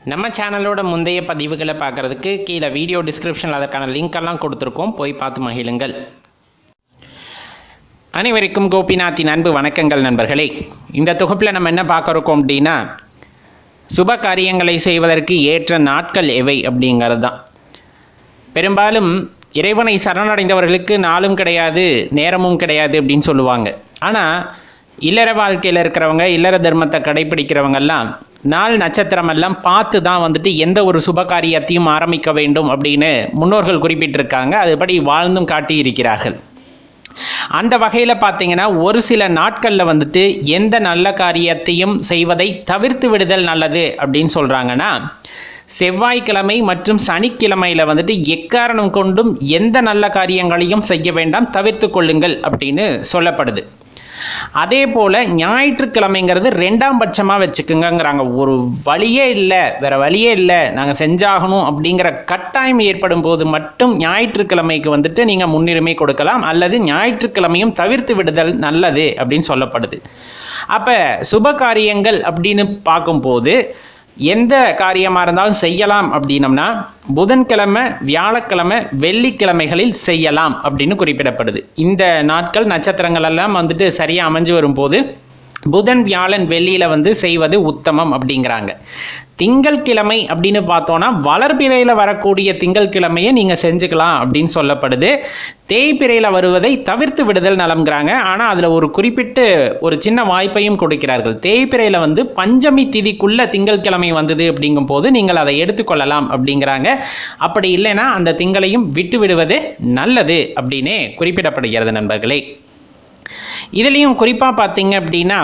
நம்ம சேனலோட முந்தைய பதிவுகளை பார்க்குறதுக்கு கீழே வீடியோ டிஸ்கிரிப்ஷனில் அதற்கான லிங்க் எல்லாம் கொடுத்துருக்கோம் போய் பார்த்து மகிழுங்கள் அனைவருக்கும் கோபிநாத்தின் அன்பு வணக்கங்கள் நண்பர்களே இந்த தொகுப்பில் நம்ம என்ன பார்க்குறோம் அப்படின்னா சுப காரியங்களை செய்வதற்கு ஏற்ற நாட்கள் எவை அப்படிங்கிறது தான் பெரும்பாலும் இறைவனை சரணடைந்தவர்களுக்கு நாளும் கிடையாது நேரமும் கிடையாது அப்படின்னு சொல்லுவாங்க ஆனால் இல்லற வாழ்க்கையில் இருக்கிறவங்க இல்லற தர்மத்தை கடைபிடிக்கிறவங்கெல்லாம் நாள் நட்சத்திரம் எல்லாம் பார்த்து தான் வந்துட்டு எந்த ஒரு சுப காரியத்தையும் ஆரம்பிக்க வேண்டும் அப்படின்னு முன்னோர்கள் குறிப்பிட்டிருக்காங்க அதுபடி வாழ்ந்தும் காட்டியிருக்கிறார்கள் அந்த வகையில் பார்த்தீங்கன்னா ஒரு சில நாட்களில் வந்துட்டு எந்த நல்ல காரியத்தையும் செய்வதை தவிர்த்து விடுதல் நல்லது அப்படின்னு சொல்கிறாங்கன்னா செவ்வாய்க்கிழமை மற்றும் சனிக்கிழமையில் வந்துட்டு எக்காரணம் கொண்டும் எந்த நல்ல காரியங்களையும் செய்ய வேண்டாம் தவிர்த்து கொள்ளுங்கள் அப்படின்னு சொல்லப்படுது அதே போல் ஞாயிற்றுக்கிழமைங்கிறது ரெண்டாம் பட்சமாக வச்சுக்குங்கங்கிறாங்க ஒரு வழியே இல்லை வேற வழியே இல்லை நாங்கள் செஞ்சாகணும் அப்படிங்கிற கட்டாயம் ஏற்படும் போது மட்டும் ஞாயிற்றுக்கிழமைக்கு வந்துட்டு நீங்கள் முன்னுரிமை கொடுக்கலாம் அல்லது ஞாயிற்றுக்கிழமையும் தவிர்த்து விடுதல் நல்லது அப்படின்னு சொல்லப்படுது அப்போ சுப காரியங்கள் அப்படின்னு பார்க்கும்போது எந்த காரியமாக இருந்தாலும் செய்யலாம் அப்படின்னம்னா புதன்கிழமை வியாழக்கிழமை வெள்ளிக்கிழமைகளில் செய்யலாம் அப்படின்னு குறிப்பிடப்படுது இந்த நாட்கள் நட்சத்திரங்கள் எல்லாம் வந்துட்டு சரியாக அமைஞ்சு வரும்போது புதன் வியாழன் வெள்ளியில் வந்து செய்வது உத்தமம் அப்படிங்கிறாங்க திங்கள் கிழமை அப்படின்னு பார்த்தோன்னா வளர்பிறையில் வரக்கூடிய திங்கள் கிழமையை நீங்கள் செஞ்சுக்கலாம் அப்படின்னு சொல்லப்படுது தேய்பிறையில் வருவதை தவிர்த்து விடுதல் நலம்ங்கிறாங்க ஆனால் அதில் ஒரு குறிப்பிட்டு ஒரு சின்ன வாய்ப்பையும் கொடுக்கிறார்கள் தேய்பிறையில் வந்து பஞ்சமி திதிக்குள்ள திங்கள் கிழமை வந்தது அப்படிங்கும் போது நீங்கள் அதை எடுத்துக்கொள்ளலாம் அப்படிங்கிறாங்க அப்படி இல்லைன்னா அந்த திங்களையும் விட்டு விடுவது நல்லது அப்படின்னே குறிப்பிடப்படுகிறது நண்பர்களே இதுலேயும் குறிப்பாக பார்த்தீங்க அப்படின்னா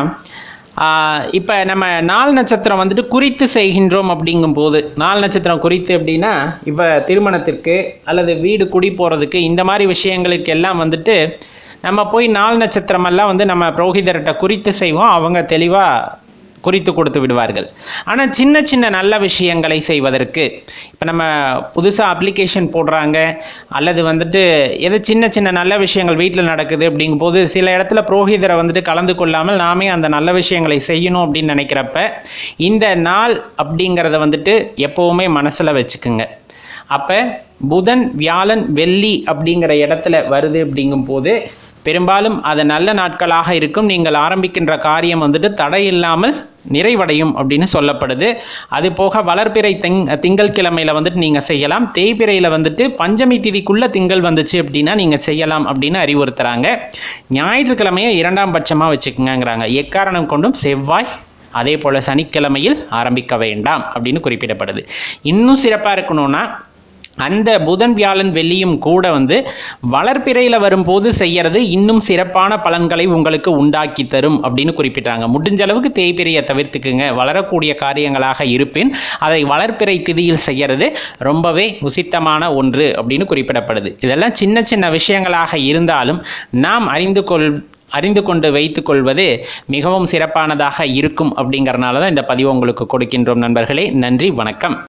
இப்போ நம்ம நாள் நட்சத்திரம் வந்துட்டு குறித்து செய்கின்றோம் அப்படிங்கும்போது நாள் நட்சத்திரம் குறித்து அப்படின்னா இப்போ திருமணத்திற்கு அல்லது வீடு குடி போகிறதுக்கு இந்த மாதிரி விஷயங்களுக்கு எல்லாம் வந்துட்டு நம்ம போய் நாள் நட்சத்திரமெல்லாம் வந்து நம்ம புரோகிதர்கிட்ட குறித்து செய்வோம் அவங்க தெளிவாக குறித்து கொடுத்து விடுவார்கள் ஆனால் சின்ன சின்ன நல்ல விஷயங்களை செய்வதற்கு இப்போ நம்ம புதுசாக அப்ளிகேஷன் போடுறாங்க அல்லது வந்துட்டு எது சின்ன சின்ன நல்ல விஷயங்கள் வீட்டில் நடக்குது அப்படிங்கும்போது சில இடத்துல புரோகிதரை வந்துட்டு கலந்து கொள்ளாமல் நாமே அந்த நல்ல விஷயங்களை செய்யணும் அப்படின்னு நினைக்கிறப்ப இந்த நாள் அப்படிங்கிறத வந்துட்டு எப்போவுமே மனசில் வச்சுக்குங்க அப்போ புதன் வியாழன் வெள்ளி அப்படிங்கிற இடத்துல வருது அப்படிங்கும்போது பெரும்பாலும் அது நல்ல நாட்களாக இருக்கும் நீங்கள் ஆரம்பிக்கின்ற காரியம் வந்துட்டு தடை இல்லாமல் நிறைவடையும் அப்படின்னு சொல்லப்படுது அது போக வளர்பிறை திங் திங்கள் கிழமையில் வந்துட்டு நீங்கள் செய்யலாம் தேய்பிறையில் வந்துட்டு பஞ்சமி திதிக்குள்ளே திங்கள் வந்துச்சு அப்படின்னா நீங்கள் செய்யலாம் அப்படின்னு அறிவுறுத்துகிறாங்க ஞாயிற்றுக்கிழமையை இரண்டாம் பட்சமாக வச்சுக்கோங்கிறாங்க எக்காரணம் கொண்டும் செவ்வாய் அதே போல் சனிக்கிழமையில் ஆரம்பிக்க வேண்டாம் அப்படின்னு குறிப்பிடப்படுது இன்னும் சிறப்பாக இருக்கணும்னா அந்த புதன் வியாழன் வெள்ளியும் கூட வந்து வளர்ப்பிறையில் வரும்போது செய்யறது இன்னும் சிறப்பான பலன்களை உங்களுக்கு உண்டாக்கி தரும் அப்படின்னு குறிப்பிட்டாங்க முடிஞ்ச அளவுக்கு தேய்பிறையை தவிர்த்துக்குங்க வளரக்கூடிய காரியங்களாக இருப்பின் அதை வளர்ப்பிறை திதியில் செய்யறது ரொம்பவே உசித்தமான ஒன்று அப்படின்னு குறிப்பிடப்படுது இதெல்லாம் சின்ன சின்ன விஷயங்களாக இருந்தாலும் நாம் அறிந்து கொள் அறிந்து கொண்டு வைத்துக்கொள்வது மிகவும் சிறப்பானதாக இருக்கும் அப்படிங்கிறனால தான் இந்த பதிவு உங்களுக்கு கொடுக்கின்றோம் நண்பர்களே நன்றி வணக்கம்